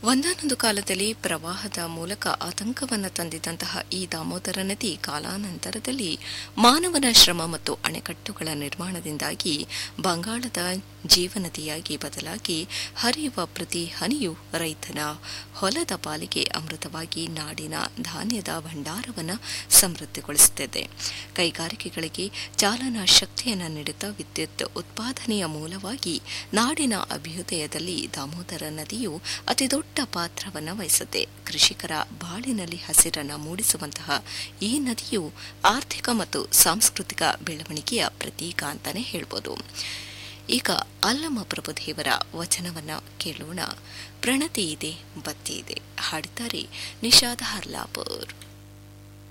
ಒಂದಾನೊಂದು ಕಾಲದಲ್ಲಿ ಪ್ರವಾಹದ ಮೂಲಕ ಆತಂಕವನ್ನು ತಂದಿದ್ದಂತಹ ಈ ದಾಮೋದರ ನದಿ ಕಾಲಾನಂತರದಲ್ಲಿ ಮಾನವನ ಶ್ರಮ ಮತ್ತು ಅಣೆಕಟ್ಟುಗಳ ನಿರ್ಮಾಣದಿಂದಾಗಿ ಬಂಗಾಳದ ಜೀವನದಿಯಾಗಿ ಬದಲಾಗಿ ಹರಿಯುವ ಪ್ರತಿ ಹನಿಯು ರೈತನ ಹೊಲದ ಪಾಲಿಗೆ ಅಮೃತವಾಗಿ ನಾಡಿನ ಧಾನ್ಯದ ಭಂಡಾರವನ್ನು ಸಮೃದ್ಧಿಗೊಳಿಸುತ್ತಿದೆ ಕೈಗಾರಿಕೆಗಳಿಗೆ ಚಾಲನಾ ಶಕ್ತಿಯನ್ನು ನೀಡುತ್ತಾ ವಿದ್ಯುತ್ ಉತ್ಪಾದನೆಯ ಮೂಲವಾಗಿ ನಾಡಿನ ಅಭ್ಯುದಯದಲ್ಲಿ ದಾಮೋದರ ನದಿಯು ಅತಿದೊಡ್ಡ ಪಾತ್ರವನ್ನು ವಹಿಸುತ್ತೆ ಕೃಷಿಕರ ಬಾಳಿನಲ್ಲಿ ಹಸಿರನ್ನು ಮೂಡಿಸುವಂತಹ ಈ ನದಿಯು ಆರ್ಥಿಕ ಮತ್ತು ಸಾಂಸ್ಕೃತಿಕ ಬೆಳವಣಿಗೆಯ ಪ್ರತೀಕ ಅಂತಾನೆ ಹೇಳ್ಬೋದು ಈಗ ಅಲ್ಲಮ ಪ್ರಭುದೇವರ ವಚನವನ್ನ ಕೇಳೋಣ ಪ್ರಣತಿ ಇದೆ ಬತ್ತಿ ಇದೆ ಹಾಡಿದ್ದಾರೆ ನಿಷಾದ ಹರ್ಲಾಪುರ್